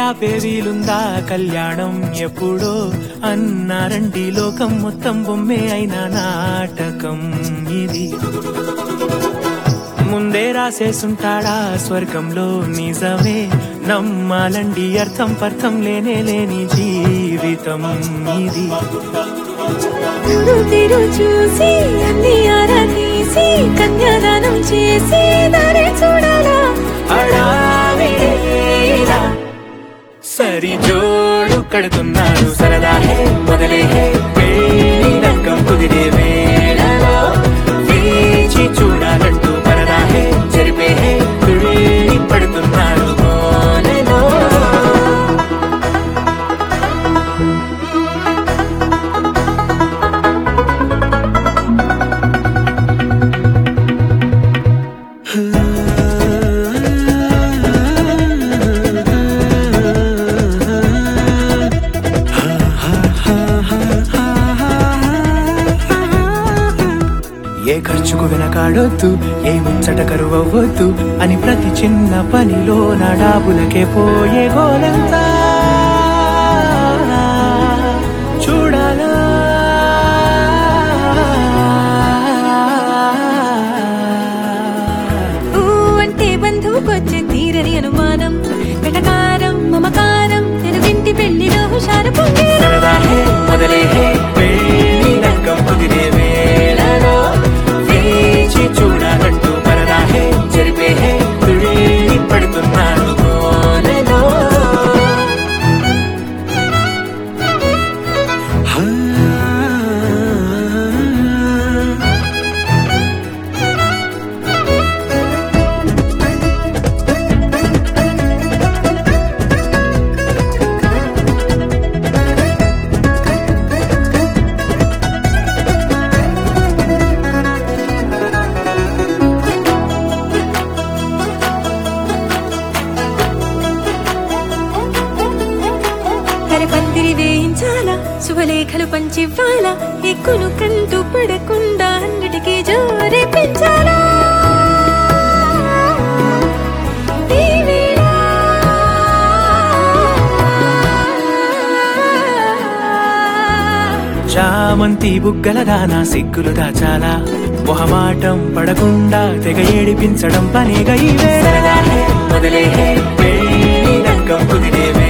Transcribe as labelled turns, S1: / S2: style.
S1: ఆపే వీలుందా కళ్యాణం ఎప్పుడో అన్నారండి లోకం మొత్తం బొమ్మే అయిన నాటకం ఇది ముందే రాసేసుంటాడా స్వర్గంలో నిజమే నమ్మాలండి అర్థం పర్థం లేనే లేని జీవితం ఇది
S2: ముందు తీరు చూసి అన్ని ఆరా తీసి కన్యాదానం చేసి దారి చూడాలా
S1: హడావిడిలా సరి జోడు కడుతున్నారు సరదా హే మొదలే హే పెళ్లి రంగం కుదిరే వేళలో వేచి చూడాలంటూ పరదా హే జరిపే హే తుళ్ళి పడుతున్నారు గోలలో ఏ ఖర్చుకు వెనకాడొద్దు ఏ ముచ్చట కరువవ్వద్దు అని ప్రతి చిన్న పనిలో నా డాబులకే పోయే గోలంతా చూడాలా
S2: ఊ అంటే బంధువుకొచ్చే తీరని అనుమానం వెటకారం మమకారం తెలుగింటి పెళ్లిలో హుషారు పొంగే
S1: సరదా హే మొదలే హే పెళ్లి రంగం కుదిరే వేళలో వేచి చూడాలంటూ పరదా హే జరిపే హే తుళ్ళి పడుతున్నారు గోలలో
S2: తరి పందిరి వేయించాలా శుభలేఖలు పంచివ్వాలా ఎక్కును కంటూ పడకుండా అన్నిటికీ జోరే పెంచాలా ఈ వేళ
S1: చామంతి బుగ్గల దానా సిగ్గులు దాచాలా మొహమాటం పడకుండా తెగ ఏడిపించడం పనిగా ఈ వేళ మొదలే హే పెళ్లి రంగం కుదిరే